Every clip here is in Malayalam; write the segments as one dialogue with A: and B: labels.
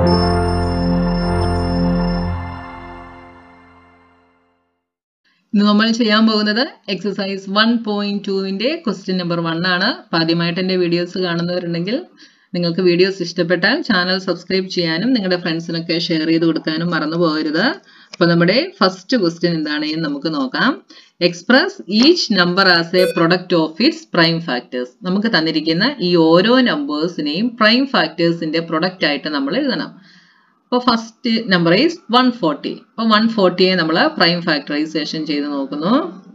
A: ഇന്ന് നമ്മൾ ചെയ്യാൻ പോകുന്നത് എക്സസൈസ് വൺ പോയിന്റ് ടുവിന്റെ ക്വസ്റ്റ്യൻ നമ്പർ വൺ ആണ് അപ്പൊ ആദ്യമായിട്ട് എന്റെ വീഡിയോസ് കാണുന്നവരുണ്ടെങ്കിൽ നിങ്ങൾക്ക് വീഡിയോസ് ഇഷ്ടപ്പെട്ടാൽ ചാനൽ സബ്സ്ക്രൈബ് ചെയ്യാനും നിങ്ങളുടെ ഫ്രണ്ട്സിനൊക്കെ ഷെയർ ചെയ്ത് കൊടുക്കാനും മറന്നു പോകരുത് അപ്പൊ നമ്മുടെ ഫസ്റ്റ് ക്വസ്റ്റ്യൻ എന്താണ് എന്ന് നമുക്ക് നോക്കാം express each number as a product of its prime factors നമുക്ക് തന്നിരിക്കുന്ന ഈ ഓരോ നമ്പേഴ്സിനെയും പ്രൈം ഫാക്ടേഴ്സിന്റെ പ്രൊഡക്റ്റ് ആയിട്ട് നമ്മൾ എഴുതണം അപ്പോൾ first number is one forty അപ്പോൾ വൺ ഫോർട്ടിയെ നമ്മൾ പ്രൈം ഫാക്ടറൈസേഷൻ ചെയ്ത് നോക്കുന്നു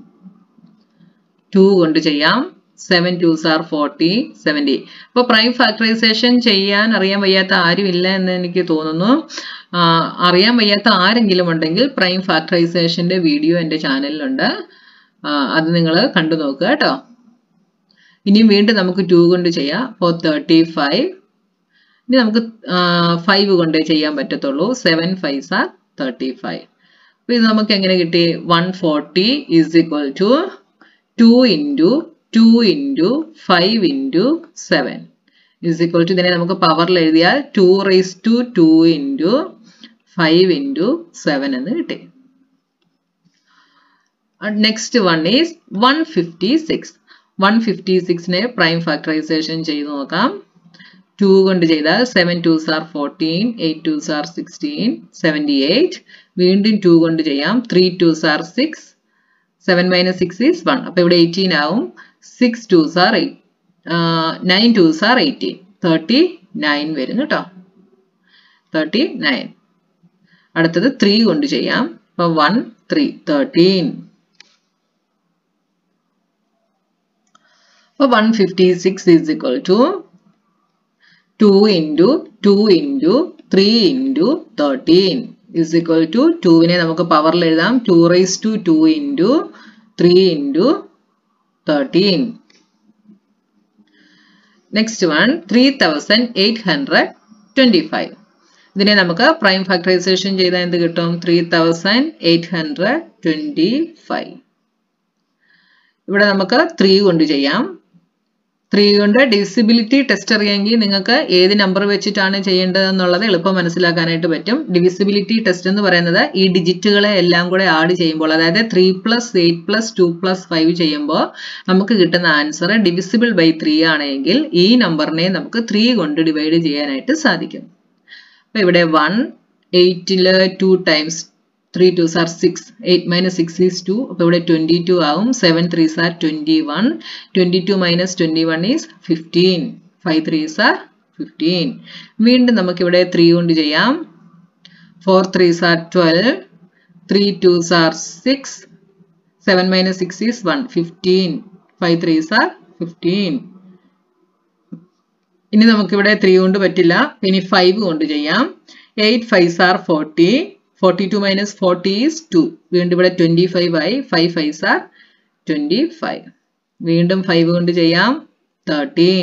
A: ടു കൊണ്ട് ചെയ്യാം seven twos are forty seventy അപ്പോൾ പ്രൈം ഫാക്ടറൈസേഷൻ ചെയ്യാൻ അറിയാൻ വയ്യാത്ത ആരും ഇല്ല എന്ന് എനിക്ക് തോന്നുന്നു അറിയാൻ വയ്യാത്ത ആരെങ്കിലും ഉണ്ടെങ്കിൽ പ്രൈം ഫാക്ടറൈസേഷന്റെ വീഡിയോ എൻ്റെ ചാനലിലുണ്ട് അത് നിങ്ങൾ കണ്ടു നോക്കുക കേട്ടോ ഇനിയും വീണ്ടും നമുക്ക് ടു കൊണ്ട് ചെയ്യാം അപ്പോൾ തേർട്ടി ഫൈവ് ഇനി നമുക്ക് ഫൈവ് കൊണ്ടേ ചെയ്യാൻ പറ്റത്തുള്ളൂ seven five are thirty five അപ്പോൾ ഇത് നമുക്ക് എങ്ങനെ കിട്ടി one forty is equal to two into two into five into seven is equal to ഇതിനെ നമുക്ക് പവറിൽ എഴുതിയാൽ two raise to two into five into seven എന്ന് കിട്ടി next one is one fifty six one fifty സിക്സിനെ പ്രൈം ഫാക്ടറൈസേഷൻ ചെയ്ത് നോക്കാം ടു കൊണ്ട് ചെയ്താൽ seven twos are fourteen eight twos are sixteen seventy eight വീണ്ടും ടു കൊണ്ട് ചെയ്യാം three twos are six seven minus six is one അപ്പോൾ ഇവിടെ എയ്റ്റീൻ ആവും six twos are eight nine twos are eighteen thirty nine വരും കേട്ടോ തേർട്ടി നയൻ അടുത്തത് ത്രീ കൊണ്ട് ചെയ്യാം അപ്പോൾ വൺ ത്രീ തേർട്ടീൻ അപ്പോൾ one fifty six is equal to two into two into three into thirteen is equal to ടുവിനെ നമുക്ക് പവറിൽ എഴുതാം two raise to two into three into thirteen next one three thousand eight hundred twenty five ഇതിനെ നമുക്ക് പ്രൈം ഫാക്ടറൈസേഷൻ ചെയ്താൽ എന്ത് കിട്ടും three thousand eight hundred twenty five ഇവിടെ നമുക്ക് ത്രീ കൊണ്ട് ചെയ്യാം ത്രീ കൊണ്ട് ഡിവിസിബിലിറ്റി ടെസ്റ്റ് അറിയാമെങ്കിൽ നിങ്ങൾക്ക് ഏത് നമ്പർ വെച്ചിട്ടാണ് ചെയ്യേണ്ടതെന്നുള്ളത് എളുപ്പം മനസ്സിലാക്കാനായിട്ട് പറ്റും ഡിവിസിബിലിറ്റി ടെസ്റ്റ് എന്ന് പറയുന്നത് ഈ ഡിജിറ്റുകളെ എല്ലാം കൂടെ ആഡ് ചെയ്യുമ്പോൾ അതായത് three plus eight plus two plus five ചെയ്യുമ്പോൾ നമുക്ക് കിട്ടുന്ന ആൻസർ ഡിവിസിബിൾ ബൈ ത്രീ ആണെങ്കിൽ ഈ നമ്പറിനെ നമുക്ക് ത്രീ കൊണ്ട് ഡിവൈഡ് ചെയ്യാനായിട്ട് സാധിക്കും അപ്പൊ ഇവിടെ വൺ എയ്റ്റില് two times three twos are six eight minus six is two അപ്പോൾ ഇവിടെ ട്വൻറ്റി ടു ആവും seven threes are twenty one twenty two minus twenty one is fifteen five threes are fifteen വീണ്ടും നമുക്കിവിടെ ത്രീ കൊണ്ട് ചെയ്യാം four threes are twelve three twos are six seven minus six is one fifteen five threes are fifteen ഇനി നമുക്കിവിടെ ത്രീ കൊണ്ട് പറ്റില്ല ഇനി ഫൈവ് കൊണ്ട് ചെയ്യാം eight fives are forty forty two minus forty is two വീണ്ടും ഇവിടെ ട്വൻറ്റി ഫൈവ് ആയി five fives are twenty five വീണ്ടും ഫൈവ് കൊണ്ട് ചെയ്യാം തേർട്ടീൻ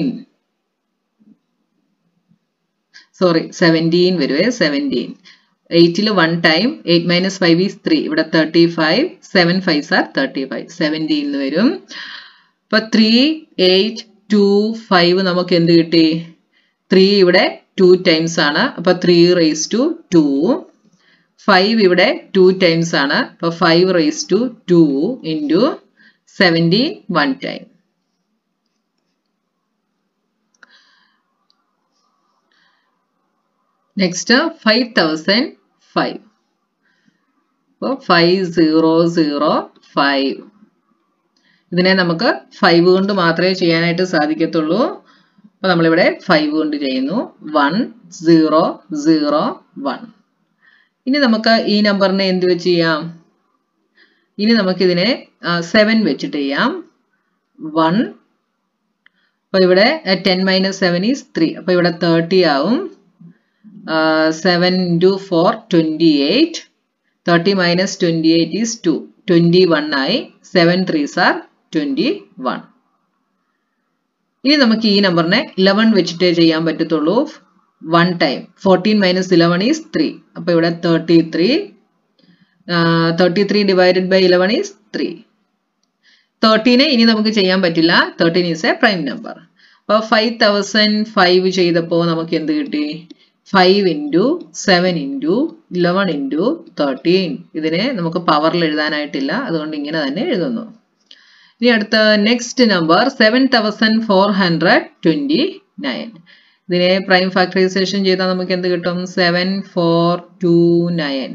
A: സോറി സെവൻറ്റീൻ വരുവേ സെവൻറ്റീൻ എയ്റ്റിൽ one time eight minus five is three ഇവിടെ thirty five seven fives are thirty five seventeen വരും അപ്പൊ ത്രീ എയ്റ്റ് ടു ഫൈവ് നമുക്ക് എന്ത് കിട്ടി ത്രീ ഇവിടെ ടു ടൈംസ് ആണ് അപ്പൊ three raise to two five ഇവിടെ ടു ടൈംസ് ആണ് അപ്പൊ five raise to two into seventy one time next five thousand five അപ്പോൾ ഫൈവ് സീറോ സീറോ ഫൈവ് ഇതിനെ നമുക്ക് ഫൈവ് കൊണ്ട് മാത്രമേ ചെയ്യാനായിട്ട് സാധിക്കത്തുള്ളൂ അപ്പോൾ നമ്മളിവിടെ ഫൈവ് കൊണ്ട് ചെയ്യുന്നു വൺ സീറോ സീറോ വൺ ഇനി നമുക്ക് ഈ നമ്പറിനെ എന്ത് വെച്ച് ചെയ്യാം ഇനി നമുക്കിതിനെ സെവൻ വെച്ചിട്ട് ചെയ്യാം വൺ അപ്പോൾ ഇവിടെ ten minus seven is three അപ്പോൾ ഇവിടെ തേർട്ടി ആവും seven into four twenty eight thirty minus twenty eight is two twenty one ആയി seven threes are twenty one ഇനി നമുക്ക് ഈ നമ്പറിനെ ഇലവൻ വെച്ചിട്ടേ ചെയ്യാൻ പറ്റത്തുള്ളൂ one time fourteen minus eleven is three അപ്പോൾ ഇവിടെ thirty three thirty three divided by eleven is three തേർട്ടീനെ ഇനി നമുക്ക് ചെയ്യാൻ പറ്റില്ല thirteen is a prime number അപ്പോൾ ഫൈവ് തൗസൻഡ് ഫൈവ് ചെയ്തപ്പോൾ നമുക്ക് എന്ത് കിട്ടി five into seven into eleven into thirteen ഇതിനെ നമുക്ക് പവറിൽ എഴുതാനായിട്ടില്ല അതുകൊണ്ട് ഇങ്ങനെ തന്നെ എഴുതുന്നു ഇനി അടുത്ത next number seven thousand four hundred twenty nine ഇതിനെ പ്രൈം ഫാക്ടറൈസേഷൻ ചെയ്താൽ നമുക്ക് എന്ത് കിട്ടും സെവൻ ഫോർ ടു നയൻ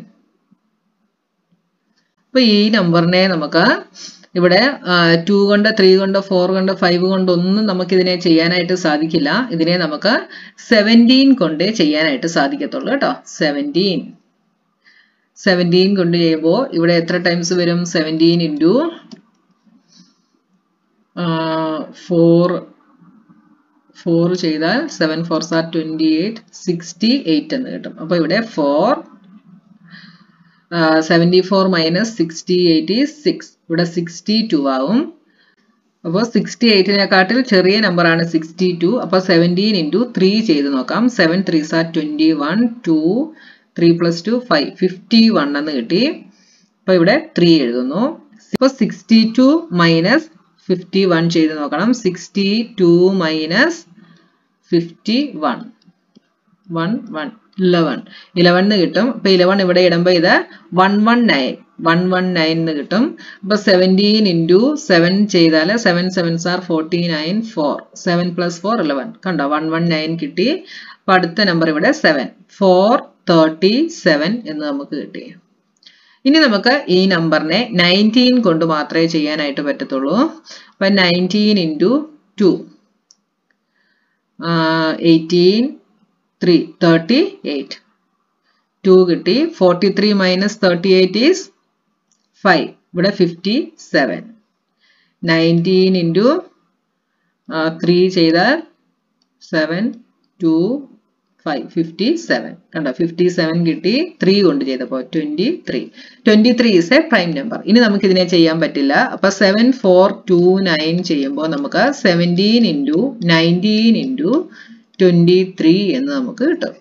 A: അപ്പൊ ഈ നമ്പറിനെ നമുക്ക് ഇവിടെ ടു കൊണ്ട് ത്രീ കൊണ്ട് ഫോർ കൊണ്ട് ഫൈവ് കൊണ്ട് ഒന്നും നമുക്ക് ഇതിനെ ചെയ്യാനായിട്ട് സാധിക്കില്ല ഇതിനെ നമുക്ക് സെവൻറ്റീൻ കൊണ്ട് ചെയ്യാനായിട്ട് സാധിക്കത്തുള്ളൂ കേട്ടോ സെവൻറ്റീൻ സെവൻറ്റീൻ കൊണ്ട് ചെയ്യുമ്പോൾ ഇവിടെ എത്ര ടൈംസ് വരും സെവൻറ്റീൻ ഇൻറ്റു ഫോർ ഫോർ ചെയ്താൽ seven fours are twenty eight sixty eight എന്ന് കിട്ടും അപ്പോൾ ഇവിടെ four seventy four minus sixty eight ഈ സിക്സ് ഇവിടെ സിക്സ്റ്റി ടു ആവും അപ്പോൾ സിക്സ്റ്റി എയ്റ്റിനെക്കാട്ടിൽ ചെറിയ നമ്പറാണ് സിക്സ്റ്റി ടു അപ്പോൾ സെവൻറ്റീൻ ഇൻറ്റു ത്രീ ചെയ്ത് നോക്കാം seven threes are twenty one two three plus two five fifty one എന്ന് കിട്ടി അപ്പോൾ ഇവിടെ ത്രീ എഴുതുന്നു ഇപ്പോൾ sixty two minus fifty one ചെയ്ത് നോക്കണം sixty two minus fifty one one one eleven eleven എന്ന് കിട്ടും അപ്പൊ ഇലവൻ ഇവിടെ ഇടുമ്പോൾ ഇത് one one nine one one nine എന്ന് കിട്ടും അപ്പൊ സെവൻറ്റീൻ ഇൻറ്റു സെവൻ ചെയ്താൽ seven sevens are forty nine four seven plus four eleven കണ്ടോ വൺ വൺ നയൻ കിട്ടി അപ്പൊ അടുത്ത നമ്പർ ഇവിടെ സെവൻ ഫോർ തേർട്ടി സെവൻ എന്ന് നമുക്ക് കിട്ടി ഇനി നമുക്ക് ഈ നമ്പറിനെ നയൻറ്റീൻ കൊണ്ട് മാത്രമേ ചെയ്യാനായിട്ട് പറ്റത്തുള്ളൂ അപ്പൊ nineteen into two eighteen three thirty eight two കിട്ടി forty three minus thirty eight is five ഇവിടെ fifty seven nineteen into three ചെയ്താൽ seven two five fifty seven കണ്ടോ ഫിഫ്റ്റി സെവൻ കിട്ടി ത്രീ കൊണ്ട് ചെയ്തപ്പോൾ twenty three twenty three is a prime number ഇനി നമുക്ക് ഇതിനെ ചെയ്യാൻ പറ്റില്ല അപ്പൊ സെവൻ ഫോർ ടു നയൻ ചെയ്യുമ്പോൾ നമുക്ക് seventeen into nineteen into twenty three എന്ന് നമുക്ക് കിട്ടും